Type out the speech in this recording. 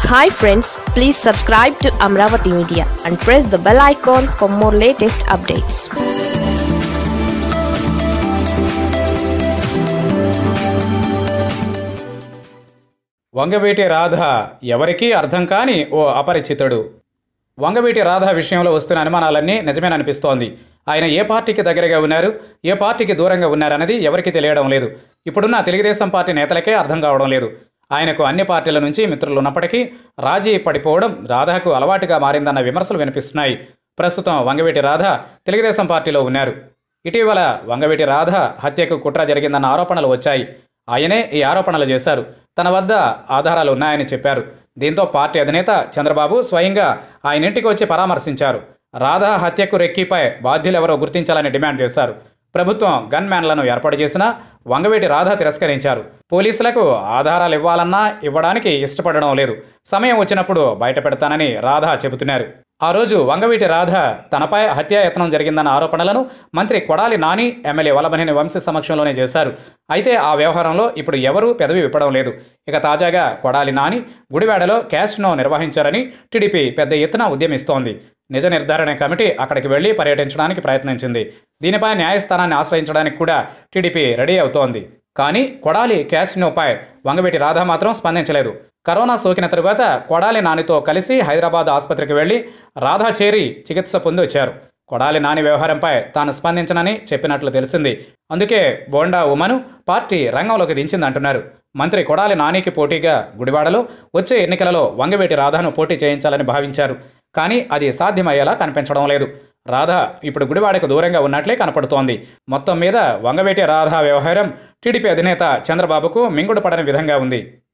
hi friends please subscribe to Amaravati media and press the bell icon for more latest updates Vangaveeti Radha ఎవరికీ అర్థం కాని ఓ అపరిచితుడు వంగవీటి రాధ విషయంలో వస్తున్న అనుమానాలన్నీ నిజమేననిపిస్తోంది ఆయన ఏ పార్టీకి దగ్గరగా ఉన్నారు ఏ పార్టీకి దూరంగా ఉన్నారన్నది ఎవరికీ తెలియడం లేదు ఇప్పుడున్న తెలుగుదేశం పార్టీ నేతలకే అర్థం కావడం లేదు ఆయనకు అన్ని పార్టీల నుంచి మిత్రులు ఉన్నప్పటికీ రాజీ పడిపోవడం రాధాకు అలవాటుగా మారిందన్న విమర్శలు వినిపిస్తున్నాయి ప్రస్తుతం వంగవీటి రాధ తెలుగుదేశం పార్టీలో ఉన్నారు ఇటీవల వంగవీటి రాధ హత్యకు కుట్ర జరిగిందన్న ఆరోపణలు వచ్చాయి ఆయనే ఈ ఆరోపణలు చేశారు తన వద్ద ఆధారాలు ఉన్నాయని చెప్పారు దీంతో పార్టీ అధినేత చంద్రబాబు స్వయంగా ఆయన ఇంటికి వచ్చి పరామర్శించారు రాధా హత్యకు రెక్కిపై బాధ్యులెవరో గుర్తించాలని డిమాండ్ చేశారు ప్రభుత్వం గన్ మ్యాన్లను ఏర్పాటు చేసినా వంగవీటి రాధ తిరస్కరించారు పోలీసులకు ఆధారాలు ఇవ్వాలన్నా ఇవ్వడానికి ఇష్టపడడం లేదు సమయం వచ్చినప్పుడు బయట పెడతానని రాధ చెబుతున్నారు ఆ రోజు వంగవీటి రాధ తనపై హత్యాయత్నం జరిగిందన్న ఆరోపణలను మంత్రి కొడాలి నాని ఎమ్మెల్యే వల్లభనేని వంశీ సమక్షంలోనే చేశారు అయితే ఆ వ్యవహారంలో ఇప్పుడు ఎవరూ పెదవి విప్పడం లేదు ఇక తాజాగా కొడాలి నాని గుడివాడలో క్యాష్ను నిర్వహించారని టీడీపీ పెద్ద ఎత్తున ఉద్యమిస్తోంది నిజ నిర్ధారణ కమిటీ అక్కడికి వెళ్లి పర్యటించడానికి ప్రయత్నించింది దీనిపై న్యాయస్థానాన్ని ఆశ్రయించడానికి కూడా టీడీపీ రెడీ అవుతోంది కానీ కొడాలి క్యాసినోపై వంగవీటి రాధ మాత్రం స్పందించలేదు కరోనా సోకిన తరువాత కొడాలి నానితో కలిసి హైదరాబాద్ ఆసుపత్రికి వెళ్లి రాధా చేరి చికిత్స పొంది వచ్చారు కొడాలి నాని వ్యవహారంపై తాను స్పందించనని చెప్పినట్లు తెలిసింది అందుకే బోండా ఉమను పార్టీ రంగంలోకి దించిందంటున్నారు మంత్రి కొడాలి నానికి పోటీగా గుడివాడలో వచ్చే ఎన్నికలలో వంగవేటి రాధాను పోటీ చేయించాలని భావించారు కానీ అది సాధ్యమయ్యేలా కనిపించడం లేదు రాధ ఇప్పుడు గుడివాడకు దూరంగా ఉన్నట్లే కనపడుతోంది మొత్తం మీద వంగవేటి రాధా వ్యవహారం టీడీపీ అధినేత చంద్రబాబుకు మింగుడు పడని విధంగా ఉంది